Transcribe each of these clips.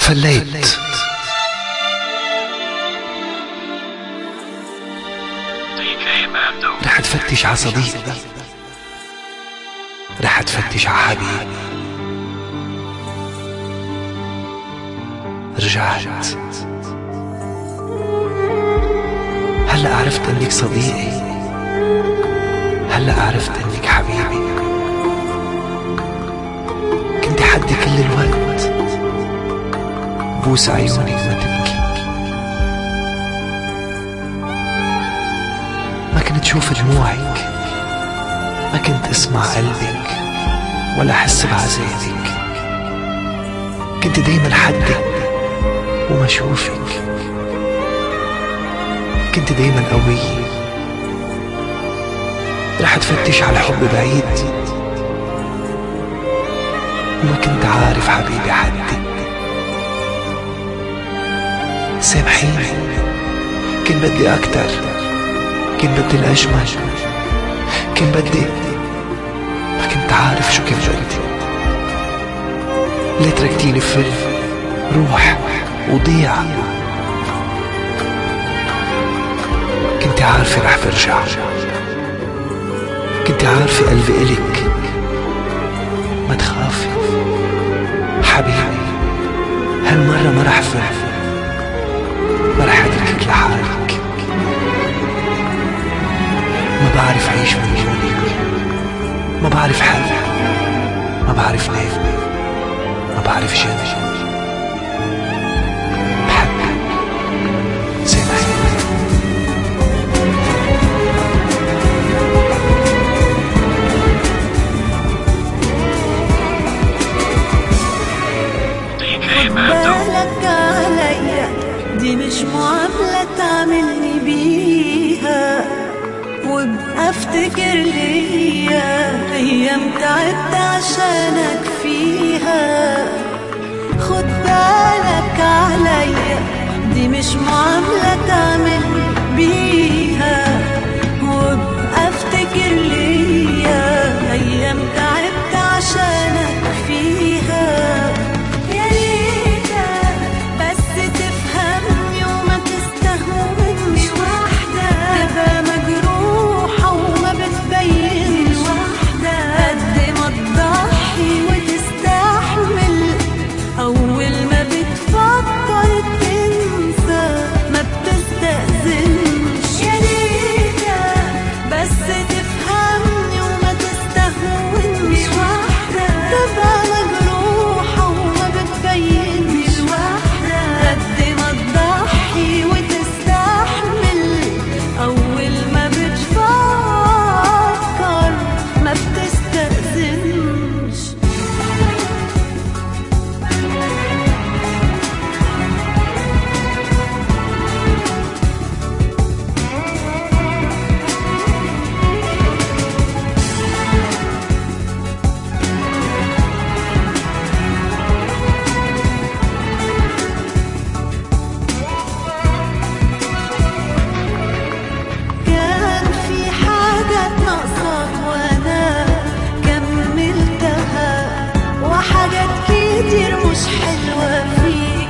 فليت رح تفتش ع صديقي رح تفتش ع حبيبي رجعت هلا عرفت انك صديقي هلا عرفت انك حبيبي كنت حدي كل الوقت بوس عيونك ما تبكي ما كنت شوف دموعك ما كنت اسمع قلبك ولا احس بعذابك كنت دايما حدي وما اشوفك كنت دايما قوية رح تفتش على الحب بعيد وما كنت عارف حبيبي حدي سامحيني كان بدي أكتر كان بدي الأجمل كان بدي ما كنت عارف شو كان بدي ليه تركتيني في روح وضيع كنت عارفة رح برجع كنت عارفة قلبي إلك ما تخافي حبيبي هالمرة ما رح فرح ما رح اتركك لحالك ما بعرف عيش من دونك ما بعرف حل ما بعرف نام ما بعرف جنب بحبك زي ما هي بالك عليا دي مش معاملة تعملني بيها وابقى افتكر ليا ايام تعبت عشانك فيها خد بالك عليا دي مش معاملة تعملني بيها وابقى افتكر ليا ايام تعبت عشانك فيها يا ريتك بس تفهمني وما تستهونش واحدة تبقى مجروحة وما بتبينش واحدة قد ما تضحي وتستحمل أول ما بتفكر تنسى ما بتستأذنش يا ريتك بس تفهمني وما تستهونش واحدة تبقى مجروحة وما بتبينش واحدة قد ما تضحي وتستحمل أول ما بتفكر ما بتستأذنش كان في حاجات ناقصاك وانا كملتها وحاجات كتير مش حلوة فيك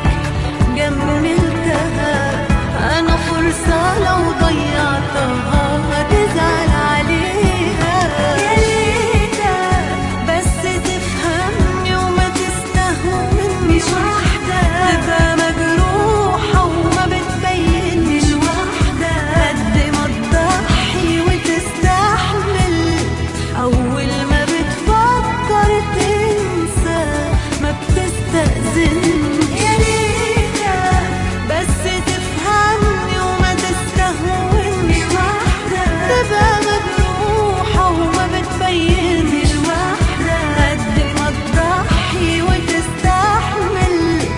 جملتها انا فرصة لو ضيعتها هتزعل عليها يا ريتك بس تفهمني وما تستهونش واحدة تبقى مجروحة وما بتبينش واحدة قد ما تضحي وتستحمل أول ما بتفكر تنسى ما بتستأذنش يا ريتك بس تفهمني وما تستهونش واحدة تبقى مجروحة وما بتبينش واحدة قد ما تضحي وتستحمل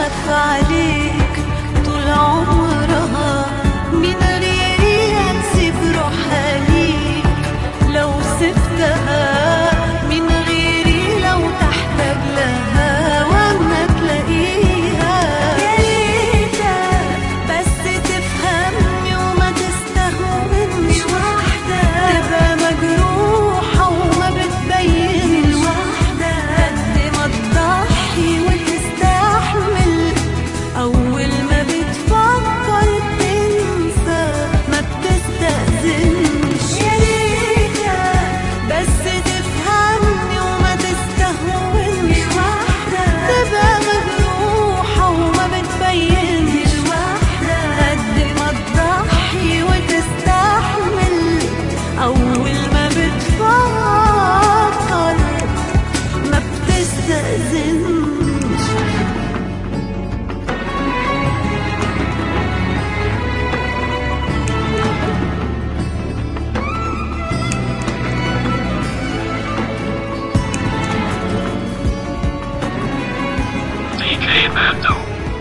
تخاف عليك طول عمرها من غيري هتسيب روحها ليك لو سبتها من غيري لو تحتاج لها واما تلاقيها يا ريتك بس تفهمني وما تستهونش وحدك تبقى مجروحة وما بتبين لوحدك قد ما تضحي وتستحمل أول ما بتفكر تنسى ما بتستأذنش يا ريتك بس تفهمني وما تستهونش وحدك تبقى مجروحة وما بتبينش وحدك قد ما تضحي وتستحمل أول ما بتفكر ما بتستأذنش DJ Mando.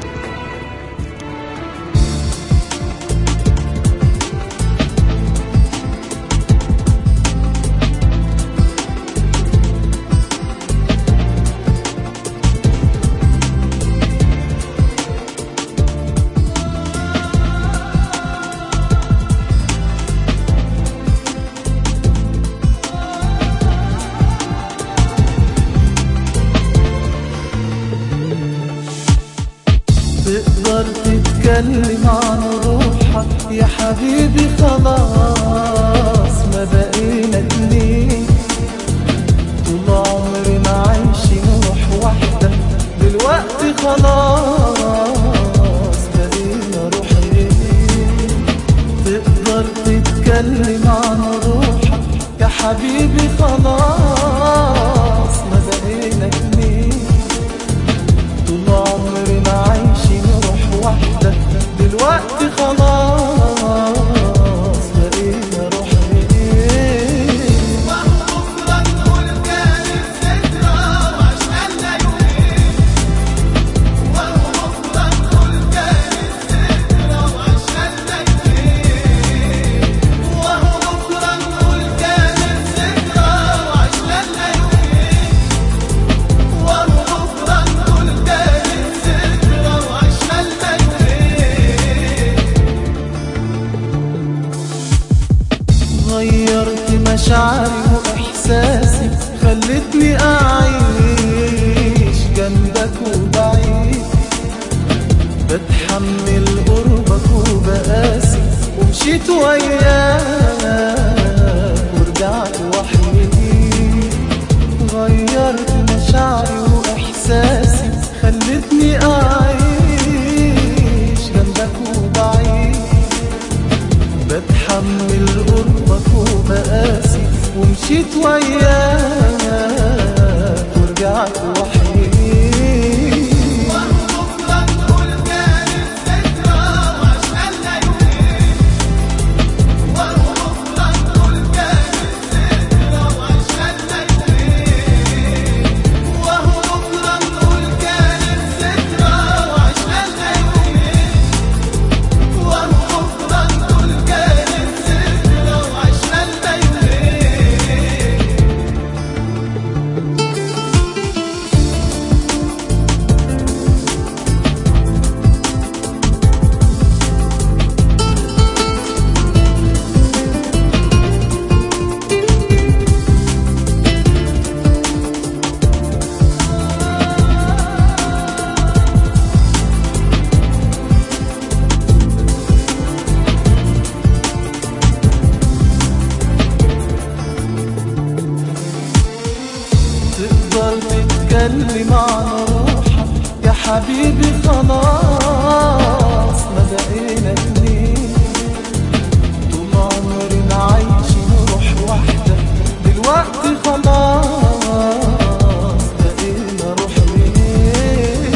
تقدر تتكلم عن روحك يا حبيبي خلاص ما بقينا اتنين طول عمرنا عايشين روح واحدة دلوقتي خلاص بقينا روحين تقدر تتكلم عن روحك يا حبيبي خلاص ما بقينا اتنين طول عمرنا عايشين روح واحدة دلوقتي خلاص بقينا روحين غيرت مشاعري وإحساسي خلتني أعيش جنبك وبعيد بتحمل قربك وبقاسي ومشيت وياك ورجعت وحيد غيرت مشاعري وإحساسي خلتني أعيش جنبك وبعيد بتحمل قربك وبقاسي ومشيت وياك ورجعت وحيد تقدر تتكلم عن روحك يا حبيبي خلاص ما بقينا اتنين طول عمرنا عايشين روح واحدة دلوقتي خلاص بقينا روحين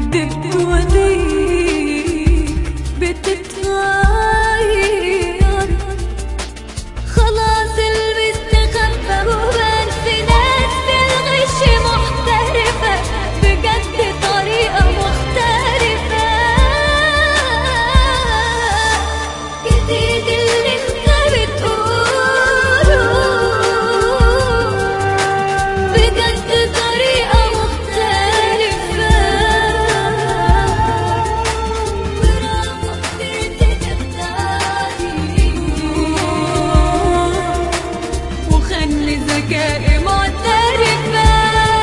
كدبت وديك بتتغير خلاص المستخبى وبان في ناس في الغش محترفة بجد طريقة مختلفة جديد اللي انت بتقوله بجد طريقة مختلفة برافو قدرت تبدأني وخلي ذكائي معترفة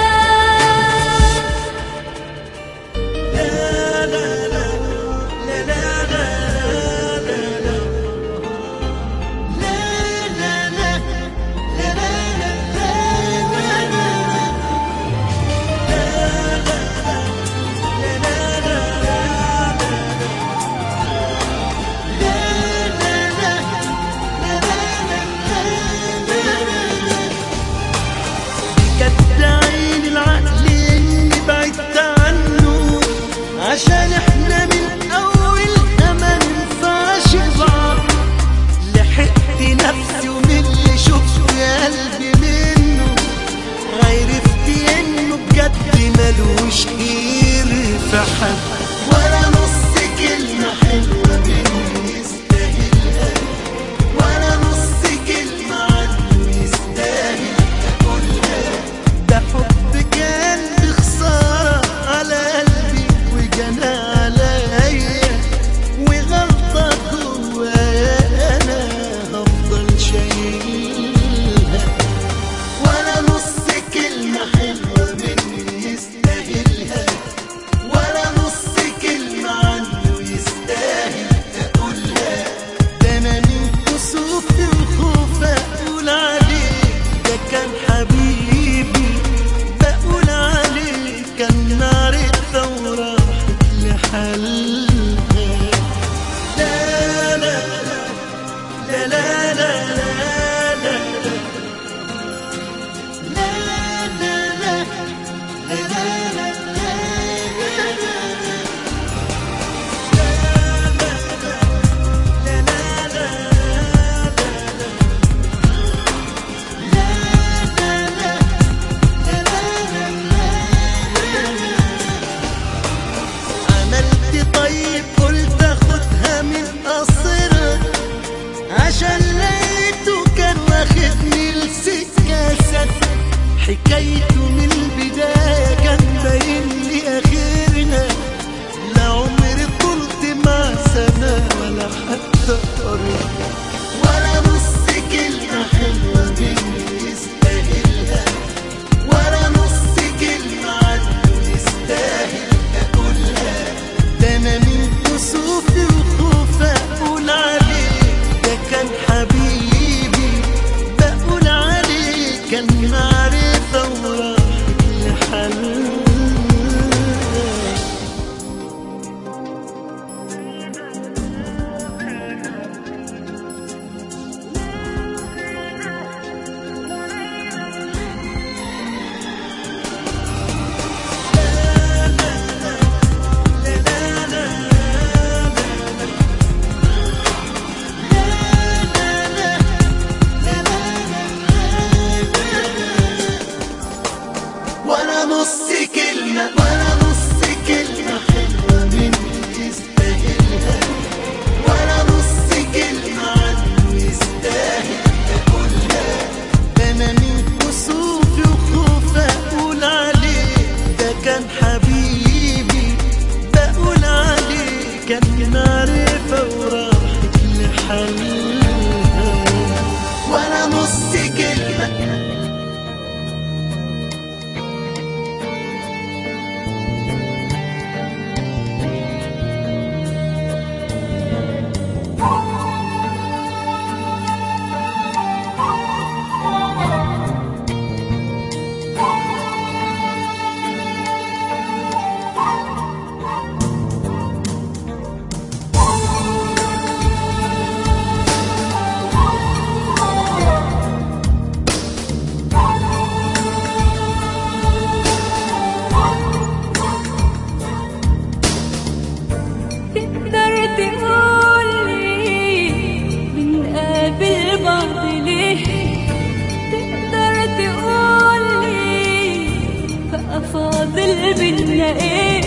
كانت عين العقل اللي بعدت عنه عشان احنا من اولها ما ننفعش بعض لحقت نفسي ومن اللي شفت قلبي منه عرفت انه بجد ملوش خير في حد ولا نص كلمة حلوة منه يستاهلها ولا نص كلمة عنه يستاهل أقولها ده حب كان بخسارة على قلبي وجنى عليا وغلطة جوايا أنا هفضل شايلها ولا نص كلمة حلوة مني يستاهلها ولا نص كلمة عنه يستاهل أقولها ده أنا من كسوفي وخوف أقول عليه ده كان حبيبي بقول عليه كان نار الثورة لحلها لا لا لا لا لا لا لا لا لا لا عملت طيب قلت اخدها من قصرها عشان لقيته كان واخدني لسكة سد حكايته من البداية كان باين لي آخرنا لا عمري طلت مع سنة ولا حتى قرب ولا نص كلمة حلوة مني يستاهلها ولا نص كلمة عنه يستاهل أقولها ده أنا من كسوفي وخوف أقول عليه ده كان حبيبي بقول عليه كان معرفة وراحت لحلها ولا نص كلمة ولا نص كلمة حلوة مني يستاهلها ولا نص كلمة عنه يستاهل أقولها ده أنا من كسوفي وخوف أقول عليه ده كان حبيبي بقول عليه كان معرفة وراحت لحلها ولا نص كلمة بينا ايه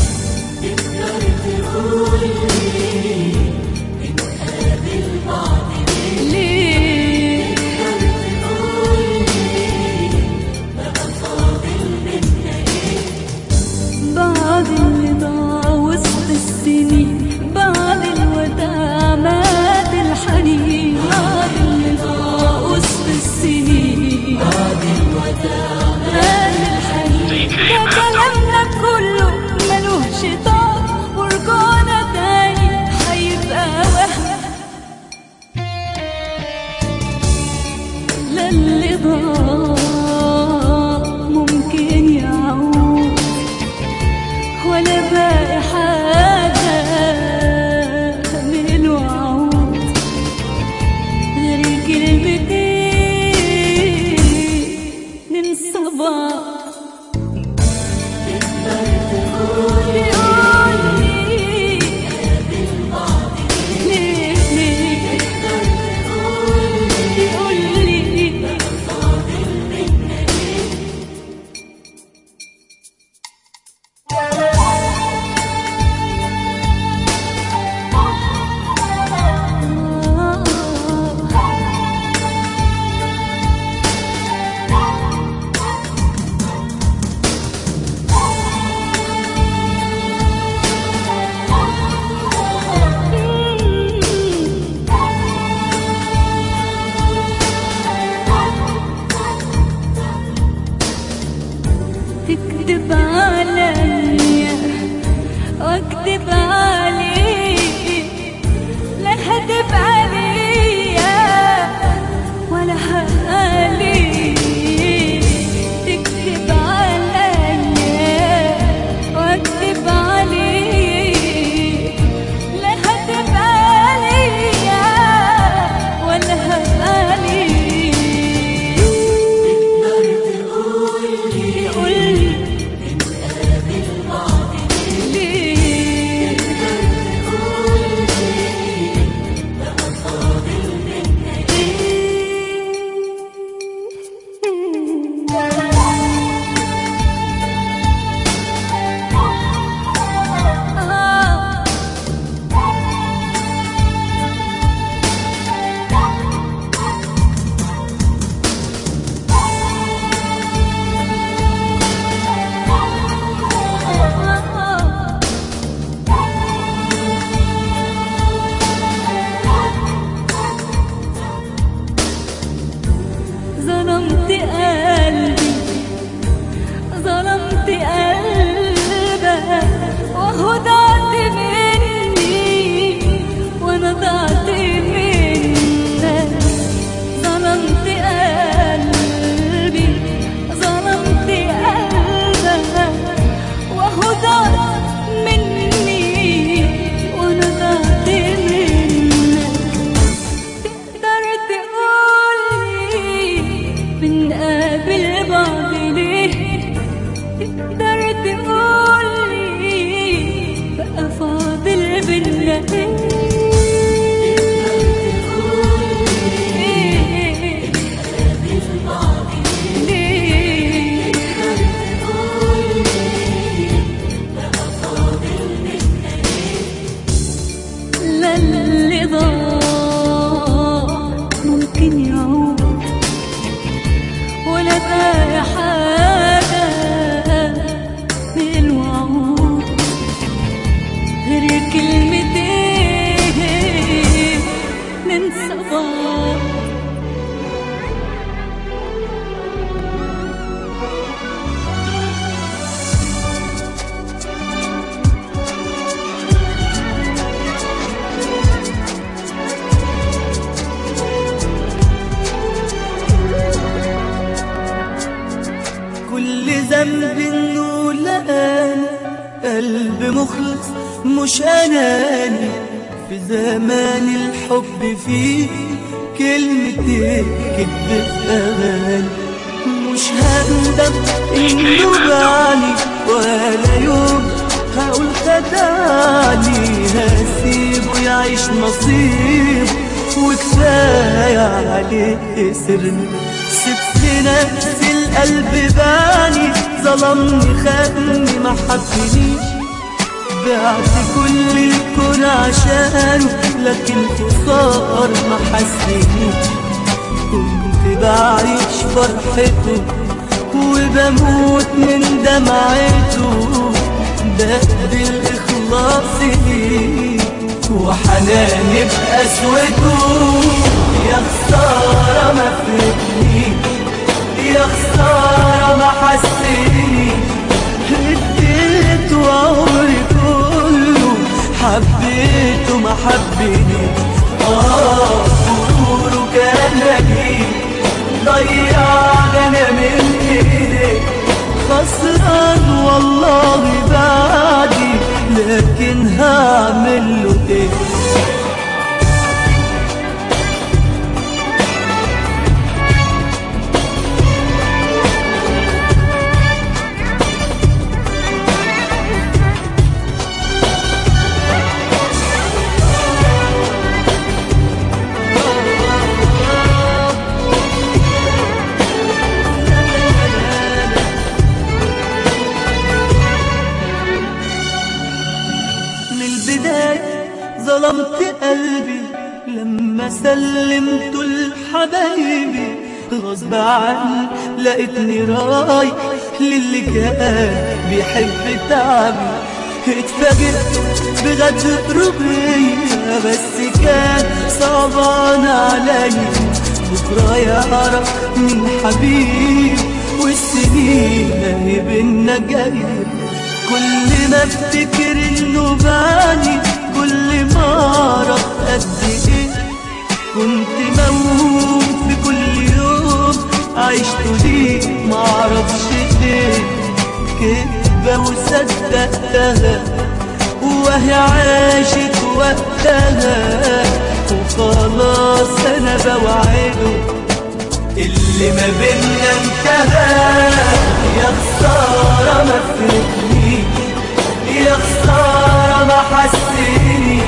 ليه بعد اللي ضاع وسط السنين بعد الوداع مات الحنين بعد اللي ضاع وسط السنين بعد الوداع مات الحنين ده كلامنا كله ملوش طعم ورجوعنا تاني هيبقى وهم لا اللي ضاع ممكن يعود ولا باقي حاجة من الوعود غير كلمتين ننسى بعض يقولي ليه ليه يقولي تكذب عليا واكذب عليك لا هكذب عليا ولا هقاليك تكذب عليا واكذب عليك لا هكذب عليا ولا هقاليك قولي ليه آه ظلمت قلبي ظلمت قلبك وهو ضعت مني وانا ضعت منك ظلمت قلبي ظلمت قلبك وهو ضعت مني وانا ضعت منك تقدر تقولي بنقابل بعض ليه تقدر تقولي بقى فاضل بينا ايه ليه لا اللي ضاع ممكن يعود ولا باقي حاجة من الوعود غير كلمتين ننسى بعض كل ذنب انه لقاني قلب مخلص مش اناني في زمان الحب فيه كلمتين كدب في اغاني مش هندم انه بعاني ولا يوم هقول خدعني هسيبه يعيش نصيبه وكفايه عليه سرني سبت لنفس القلب باني ظلمني خاني ما حبنيش بعت كل الكون عشانه لكن خسار ما حسنيش كنت بعيش فرحته وبموت من دمعته بدل الإخلاص ليه وحناني بقسوته يا خسارة ما فهمنيش يا خسارة ما حسنيش اديته عمري كله حبيته ما حبنيش اه غروره كان نجيب ضيعني انا من ايديك خسران والله بعدي لكن هعمل له ايه من البداية ظلمت قلبي لما سلمت لحبايبي غصب عني لقيتني رايح للي كان بيحب تعبي اتفاجئت بغدر بيا بس كان صعبان عليا بكرة يعرف من حبيب والسنين اهي بينا جايه كل ما افتكر انه باني كل ما اعرف قد ايه كنت موهوم في كل يوم عشت ليه ما اعرفش ليه كدبة وصدقتها وهي عاشت وقتها وخلاص انا بوعده اللي ما بينا انتهى يا خسارة ما فهمنيش يا خسارة ما حسينيش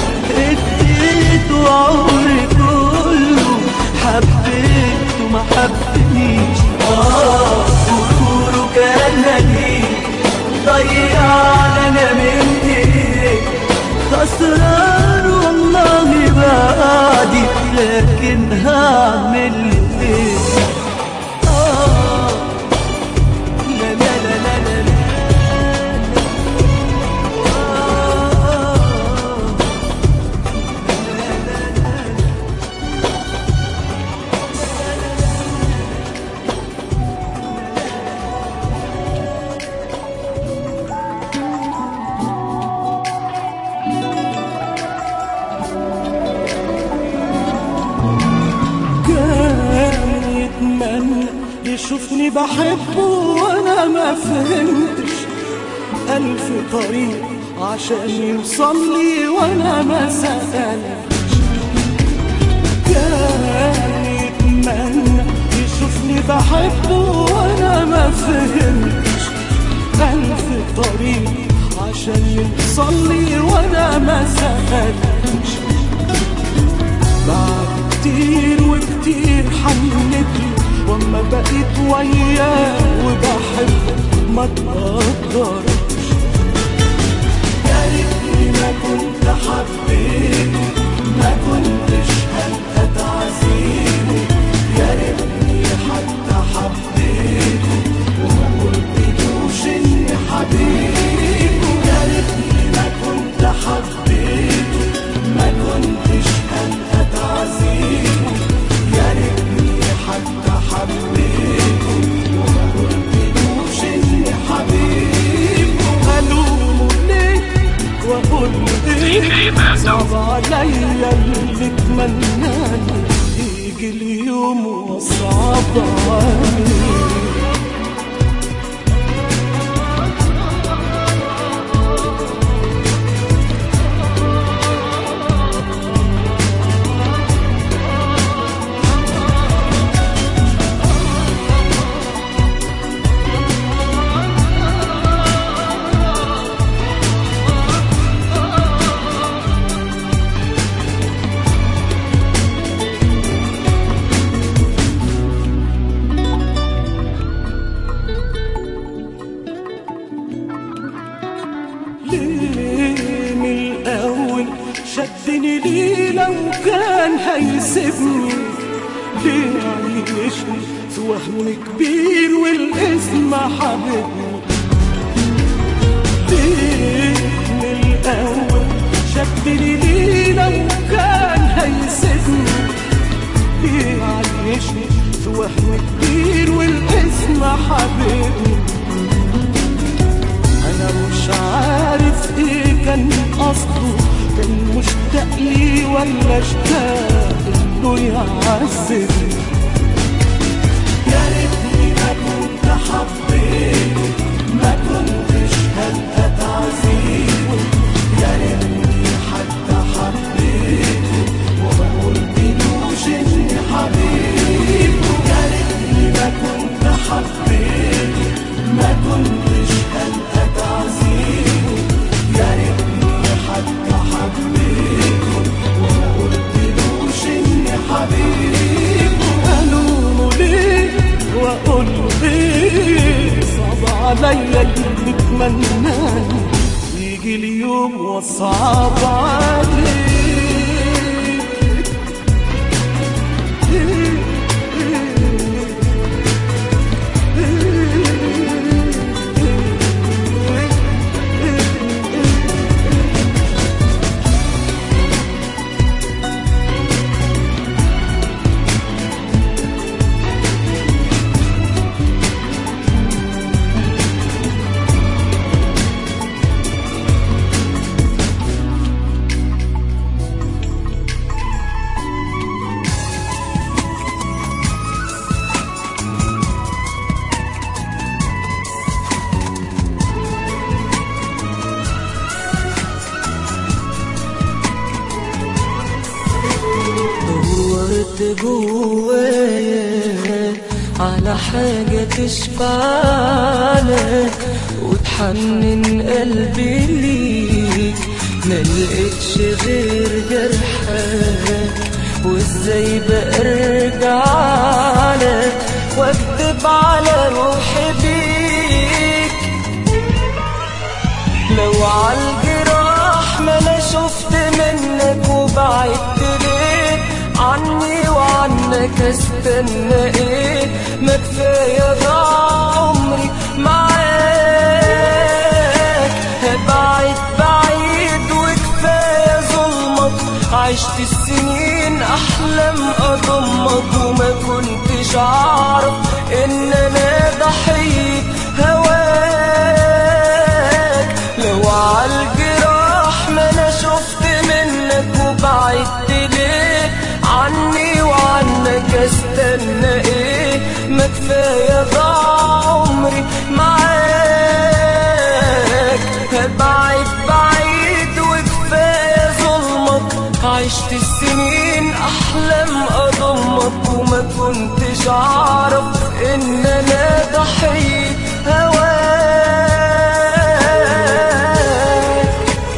اديته عمري كله حبيته ما حبنيش اه غروره كان مليء ضيعني انا من ايديك خسران والله بعدي لكن هعمل ايه آه لا لا لا لا لا لا آه كان يتمنى يشوفني بحبه وانا ما فهمتش ألف طريق عشان يوصل لي وانا ما سألتش كان يتمنى يشوفني بحبه وانا ما فهمتش ألف طريق عشان يوصل لي وانا ما سألتش بعد كتير وكتير حنتلي واما بقيت وياه وبحب ما تقدرش يا ريتني ما كنت حبيته ما كنتش هلقى تعذيبه يا ريتني حتى حبيته وما قلتلوش اني حبيبه يا ريتني ما كنت حبيته ما كنتش هلقى تعذيبه يا ريتني حتى حبيته وما قلتلوش اني حبيبه الومه ليه واقول له ايه صعب عليا اللي اتمناني يجي اليوم وصعب عليه شدني ليه لو كان هيسيبني ليه عيشني في وهم كبير والاسم حبيبني ليه من الأول شدني ليه لو كان هيسيبني ليه عيشني في وهم كبير والاسم حبيبني انا مش عارف ايه كان قصده كان مشتاق لي ولا اشتاق انه يعذبني يا ريتني ما كنت حبيته ما كنتش هلقى تعذيبه يا ريتني حتى حبيته وما قلتلوش اني حبيبه يا ريتني ما كنت حبيته ما كنتش هلقى تعذيبه يا ريتني حتى حبيته وما قلتلوش اني حبيبه قالوا ليه واقول له ليه صعب عليا اللي اتمناني يجي اليوم وصعب عليه دورت جوايا على حاجة تشفعلك وتحنن قلبي ليك ملقتش غير جرحك وازاي بأرجع لك واكدب على روحي بيك لو عالجراح ما انا شفت منك وبعدت ليه عني وعنك استنى ايه ما كفايه ضاع عمري معاك هبعد بعيد وكفايه ظلمك عشت السنين احلام اضمك وما كنتش اعرف ان انا ضحيه هواك لو عالجراح ما انا شفت منك وبعدت ليه عني وعنك استنى ايه ما كفايه ضاع عمري معاك هبعد بعيد وكفايه ظلمك عشت السنين احلام اضمك وما كنتش اعرف ان انا ضحيه هواك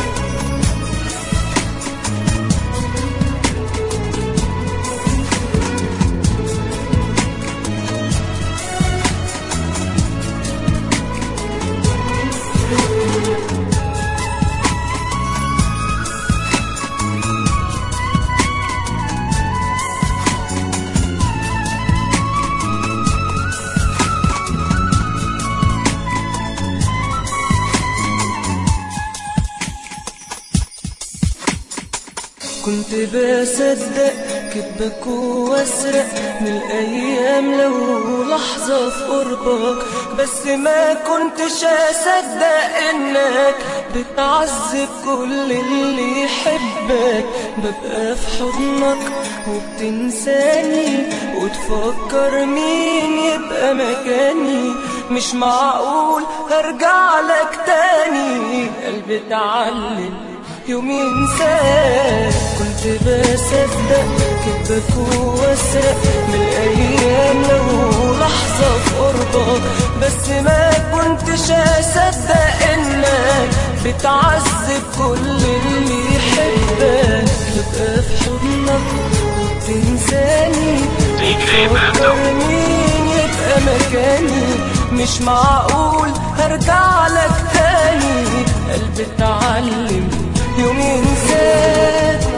كنت بصدق كدبك واسرق من الايام لو لحظة في قربك بس ما كنتش اصدق انك بتعذب كل اللي يحبك ببقى في حضنك وبتنساني وتفكر مين يبقى مكاني مش معقول هرجع لك تاني قلبي اتعلم يوم ينساك كنت بصدق كدبك واسرق من الايام لو لحظه في قربك بس ما كنتش اصدق انك بتعذب كل اللي يحبك تبقى في حضنك وبتنساني تفكر مين يبقى مكاني مش معقول هرجع لك تاني قلبي اتعلم يوم ينساك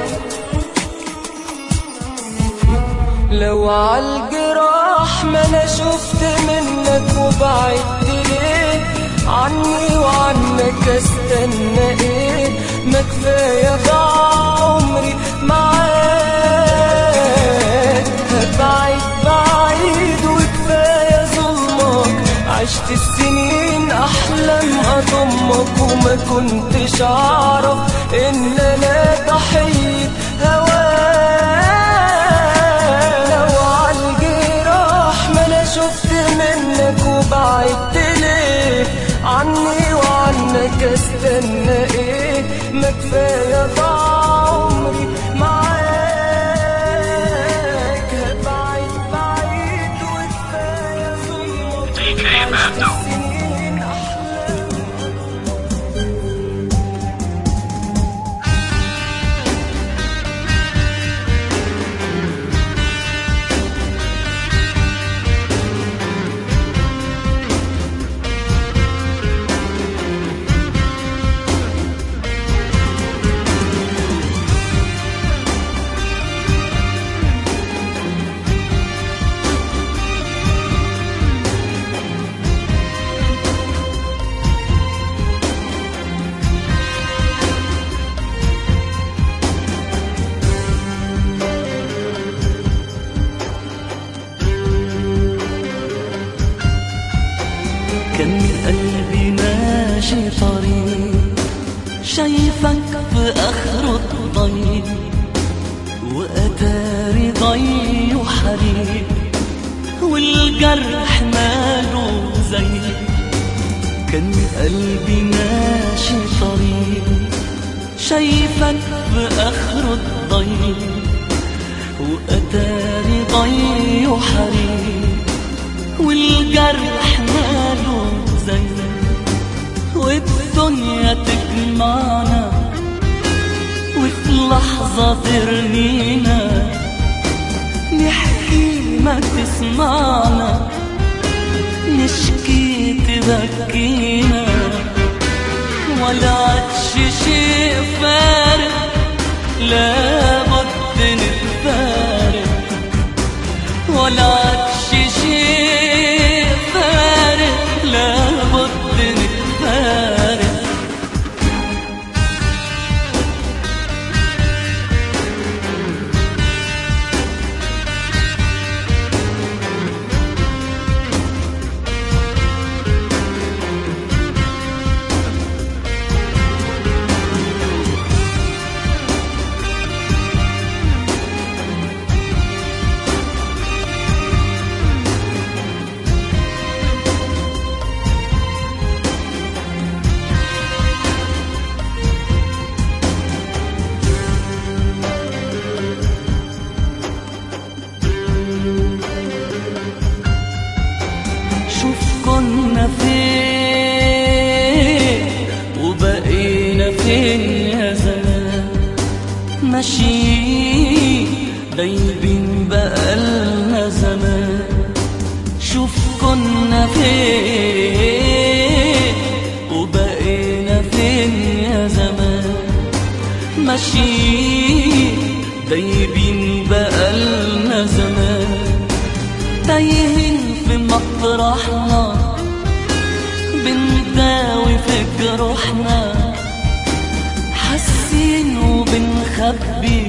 لو عالجراح ما انا شفت منك وبعدت ليه عني وعنك استنى ايه ما كفايه ضاع عمري معاك هبعد بعيد وكفايه ظلمك عشت السنين احلام اضمك وما كنتش اعرف ان انا ضحيه هواك لو عالجراح ما انا شفت منك وبعدت ليه عني وعنك استنى ايه ما كفايه ضاع عمري معاك هبعد بعيد وكفايه ظلمك عشت السنين احلام كان قلبي ماشي طريق شايفك في آخر الطريق وأتاري ضي وحريق والجرح ماله زي كان قلبي ماشي طريق شايفك في آخر الطريق وأتاري ضي وحريق والجرح ماله زي والدنيا تجمعنا وفي لحظة ترمينا نحكي ما تسمعنا نشكي تبكينا ولا عادش شيء فارق لابد نتفارق ولا عادش شيء فارق لابد نتفارق شوف كنا فين وبقينا فين يا زمان ماشيين دايبين بقالنا زمان شوف كنا فين وبقينا فين يا زمان ماشيين دايبين بقالنا زمان تايهين في مطرحنا بنداوي في جروحنا حاسين وبنخبي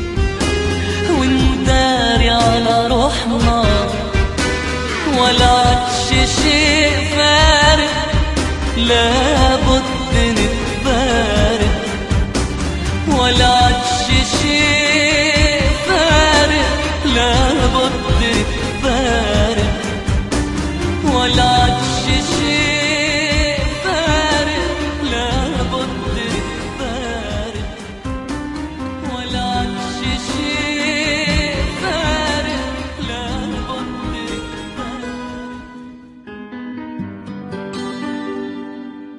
ونداري على روحنا ولا عادش شيء فارق لابد نتفارق ولا عادش شيء فارق لابد نتفارق ولا عادش شيء فارق لابد نتفارق ولا عادش شيء فارق لابد نتفارق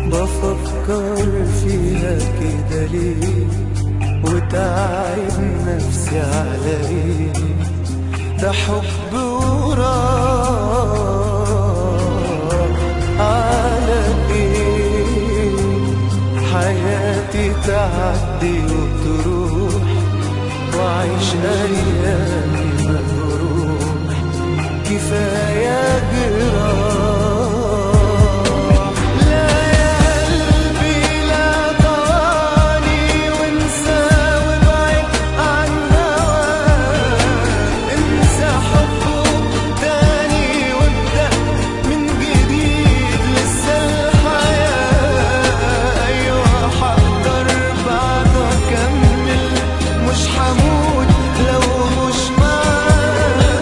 بفكر فيها كده ليه وتعب نفسي على ايه ده حب وراح على ايه حياتي تعدي وتروح وعيش ايامي مجروح كفايه جراح لا يا قلبي لا طواني وانسى وابعد عن هواك انسى حبه تاني وابدأ من جديد لسه الحياة أيوة حقدر بعده أكمل مش حموت لو مش معاك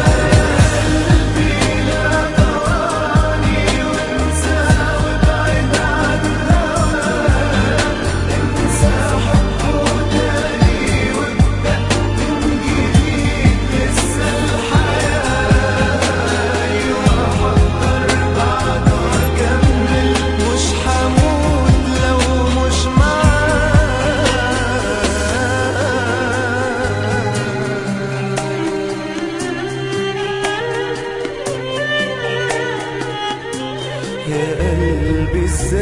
مش حموت لو مش معاك يا قلبي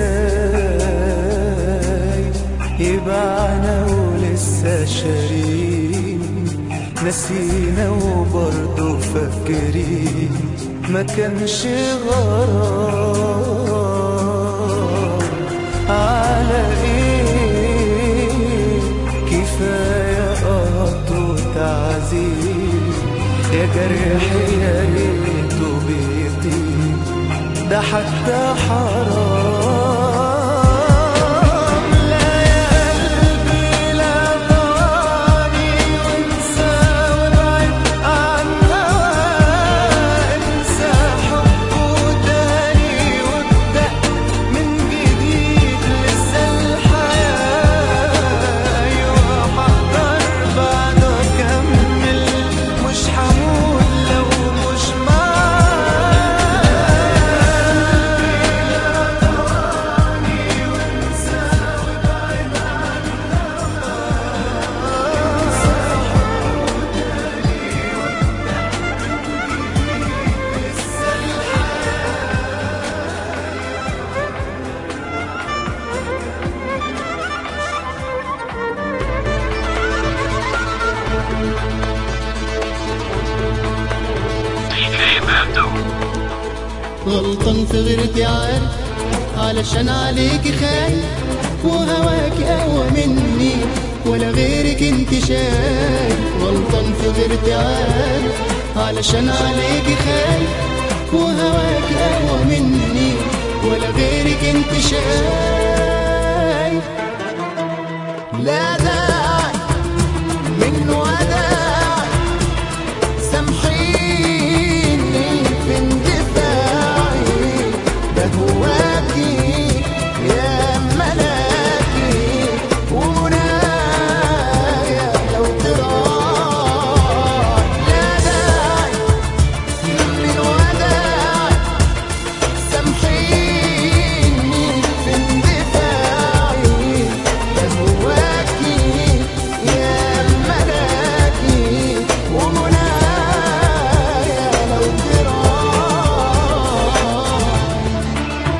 ازاي يبقى ولسه شارين نسينا وبرضه فاكرين ما كانش غرام على ايه كفايه قط وتعذيب يا جرح يا ريته بيطيب ده حتى حرام لا يا قلبي لا طواني وانسى وابعد عن هواك انسى حبه تاني وابدأ من جديد لسه الحياة أيوة حقدر بعده أكمل مش حموت لو مش غلطان في غيرتي عارف علشان عليكي خايف وهواكي اقوى مني ولا غيرك انت شايف غلطان في غيرتي عارف علشان عليكي خايف وهواكي اقوى مني ولا غيرك انت شايف لا داعي من وداعي سامحيني في اندفاعي بهواكي يا ملاكي ومنايا لو تراعي لا داعي من وداعي سامحيني في اندفاعي بهواكي يا ملاكي ومنايا لو تراعي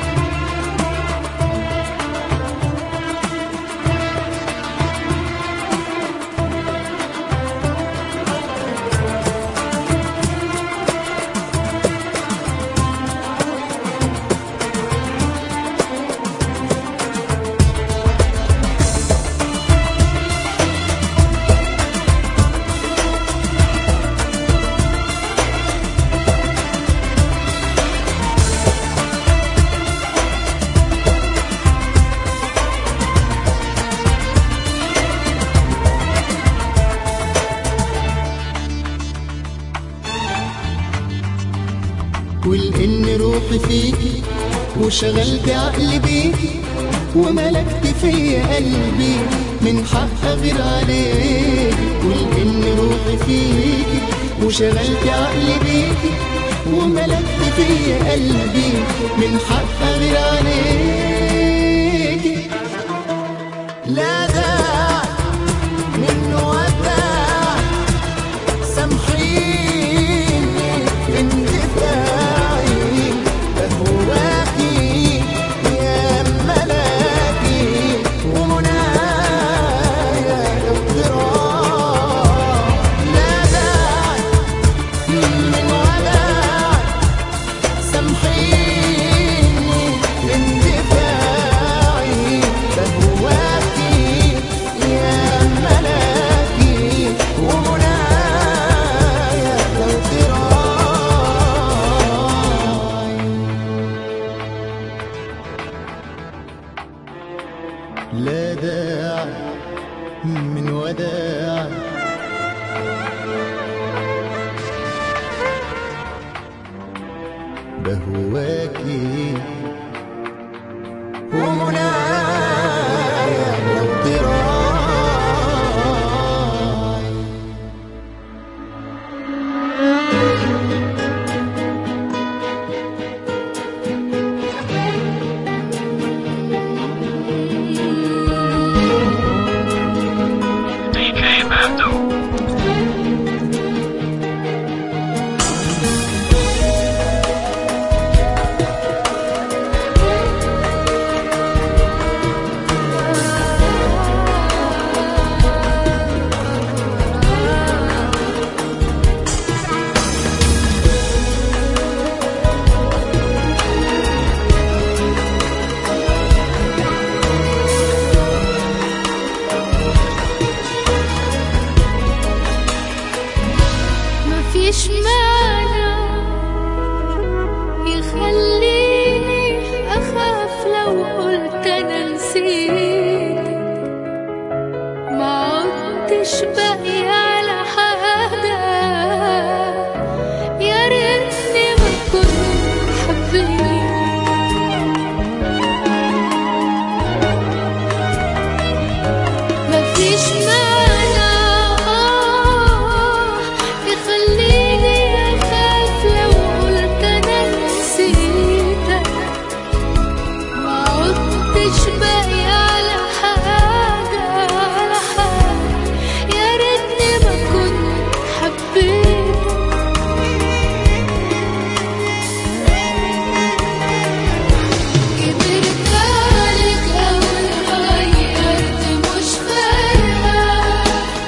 ولان روحي فيكي وشغلت عقلي بيكي وملكت فيا قلبي من حق غير عليك ولان روحي فيكي وشغلت عقلي بيكي وملكت فيا قلبي من حق غير عليك لا داعي من وداعي بهواكي ومنايا واضطراعي مفيش مانع يخليني أخاف لو قلت أنا نسيتك ما عدتش باقي على حاجة يا ريتني ما كنت حبيت مفيش مانع آه يخليني أخاف لو قلت أنا نسيتك ما عدتش باقي على حاجة على حاجة يا ريتني ما كنت حبيتك كبرت عليك أو اتغيرت مش فارقة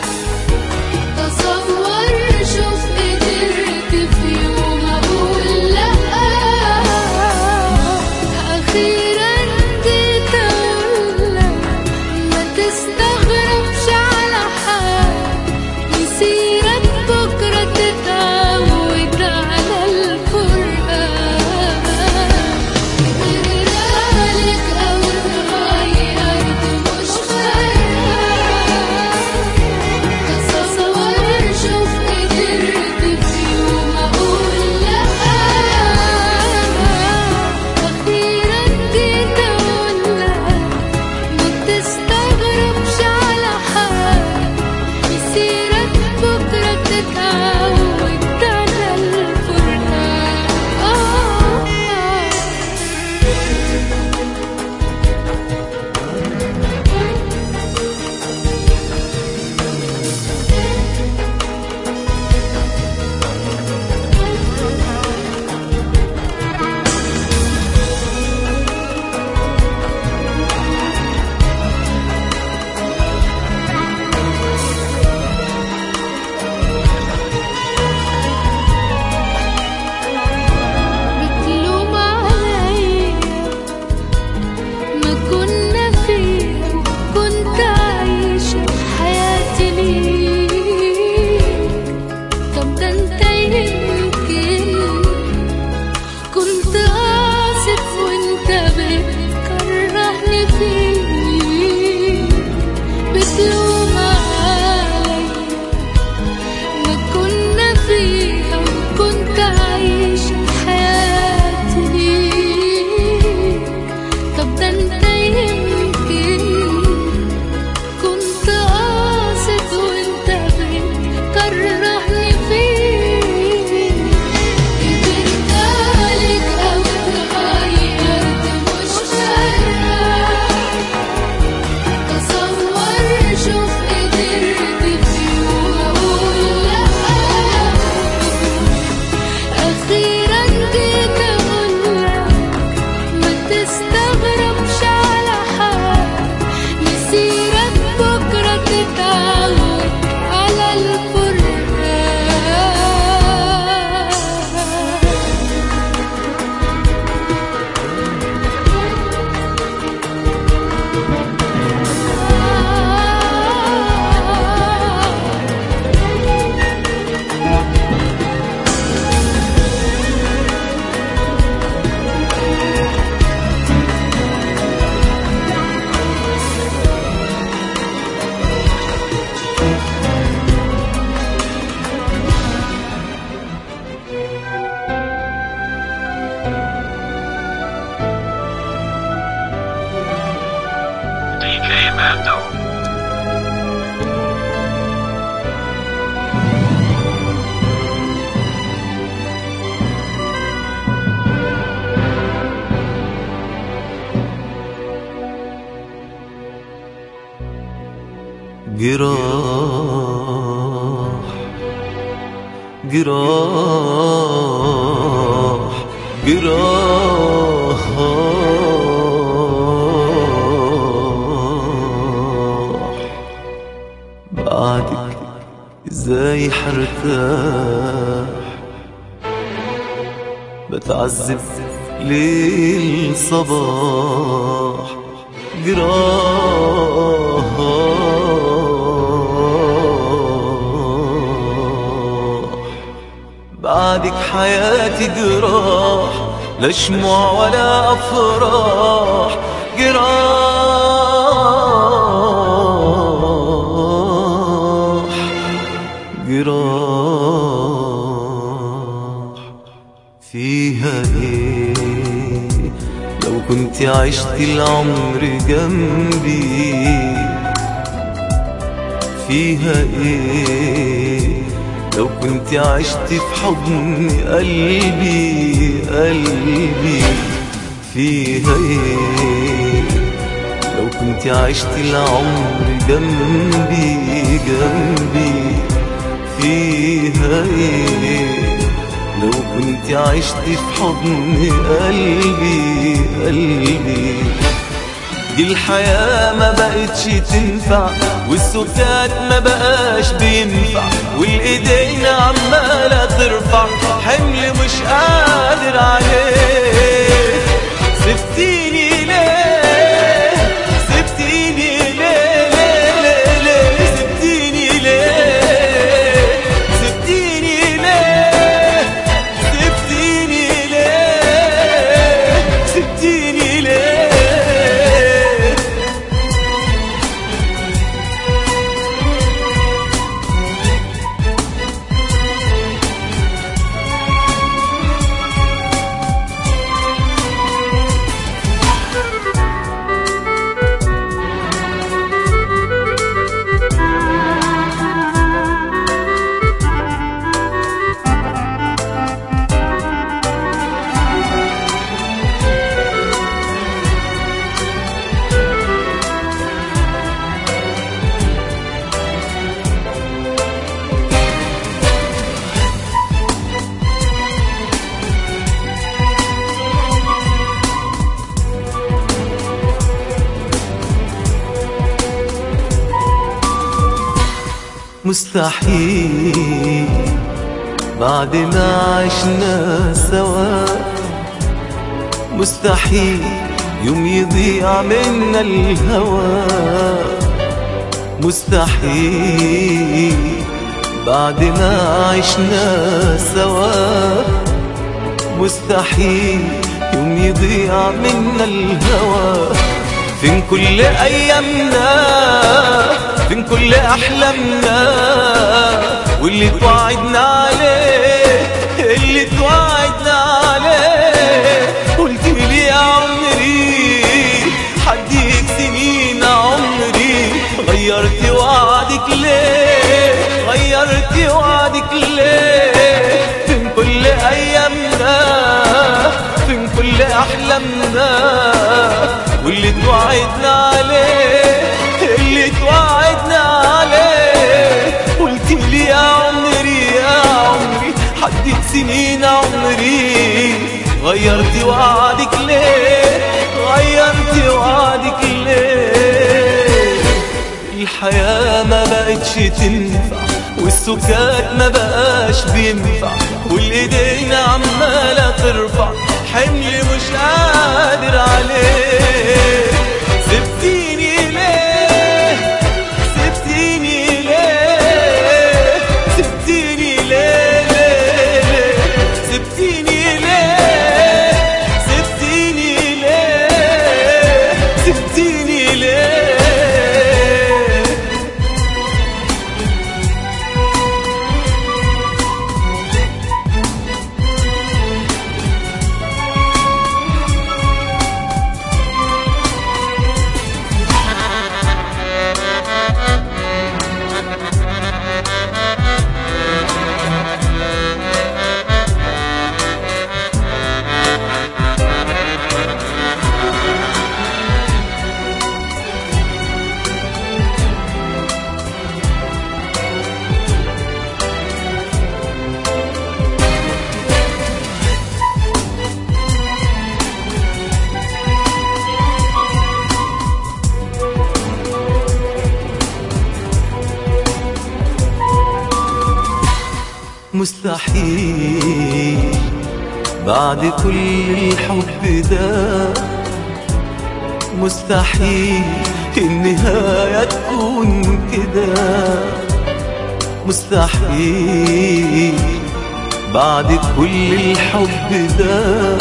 تصور شوف قدرت في يوم أقول لأ أخيرا جيت أقولك ما تستغربش على حال مسيرك بكرة تتعود على الفرقة كبرت عليك أو اتغيرت مش فارقة تصور شوف قدرت في يوم أقول لأ أخيرا جيت أقولك ما تستغربش على حال مسيرك بكرة تتعود على الفرقة آه بتلوم عليا ما كنا فيه كنت عايشة حياتي ليك طب ده انت يمكن كنت قاصد وانت بتكرهني فيك بتلوم عليا ما كنا فيها وكنت عايشة حياتي ليك طب ده انت يمكن كنت قاصد وانت بتكرهني فيك كبرت عليك أو اتغيرت مش فارقة تصور شوف قدرت في يوم أقول لأ أخيرا جيت أقولك ما تستغربش جراح جراح جراح بعدك ازاي حرتاح بتعذب ليل صباح جراح بعدك حياتي جراح لا شموع ولا افراح جراح جراح فيها ايه لو كنت عشت العمر جنبي فيها ايه لو كنت عشت في حضن قلبي قلبي فيها ايه لو كنت عشت العمر جنبي جنبي فيها ايه لو كنت عشت في حضن قلبي قلبي دي الحياة ما بقتش تنفع والسكات ما بقاش بينفع والايدين عمالة ترفع حمل مش قادر عليه سبتيني ليه سبتيني ليه ليه ليه ليه سبتيني ليه سبتيني ليه سبتيني ليه سبتيني ليه مستحيل بعد ما عشنا سوا مستحيل يوم يضيع منا الهوى مستحيل بعد ما عشنا سوا مستحيل يوم يضيع منا الهوى فين كل ايامنا فين كل احلامنا واللي توعدنا عليه اللي توعدنا عليه قلت لي يا عمري حديك سنين عمري غيرت وعدك ليه غيرت وعدك ليه فين كل ايامنا فين كل احلامنا واللي توعدنا عليه اللي توعدنا عليه قلت لي يا عمري يا عمري حدد سنين عمري غيرت وعدك ليه غيرت وعدك ليه الحياة ما بقتش تنفع والسكات ما بقاش بينفع والايدين عمالة ترفع حمل مش قادر عليه سبتيني ليه سبتيني ليه سبتيني ليه ليه ليه سبتيني ليه سبتيني ليه سبتيني ليه مستحيل بعد كل الحب ده مستحيل النهاية تكون كده مستحيل بعد كل الحب ده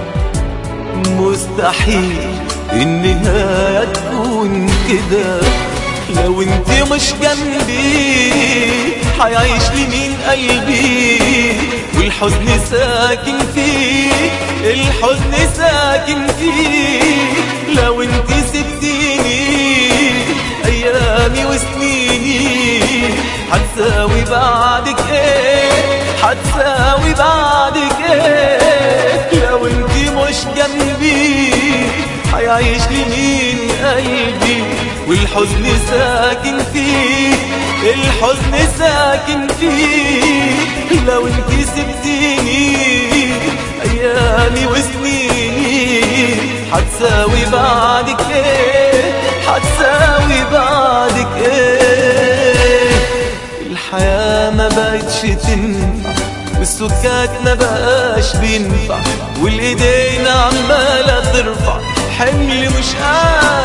مستحيل النهاية تكون كده لو انت مش جنبي حيعيش لي مين قلبي والحزن ساكن فيه الحزن ساكن فيه لو انت سبتيني ايامي وسنيني هتساوي بعدك ايه هتساوي بعدك ايه لو انت مش جنبي هيعيش لي مين قلبي والحزن ساكن فيه الحزن ساكن فيه لو انت سبتيني ايامي وسنيني هتساوي بعدك ايه هتساوي بعدك ايه الحياة ما بقتش تنفع والسكات ما بقاش بينفع والايدين عمالة ترفع حمل مش قادر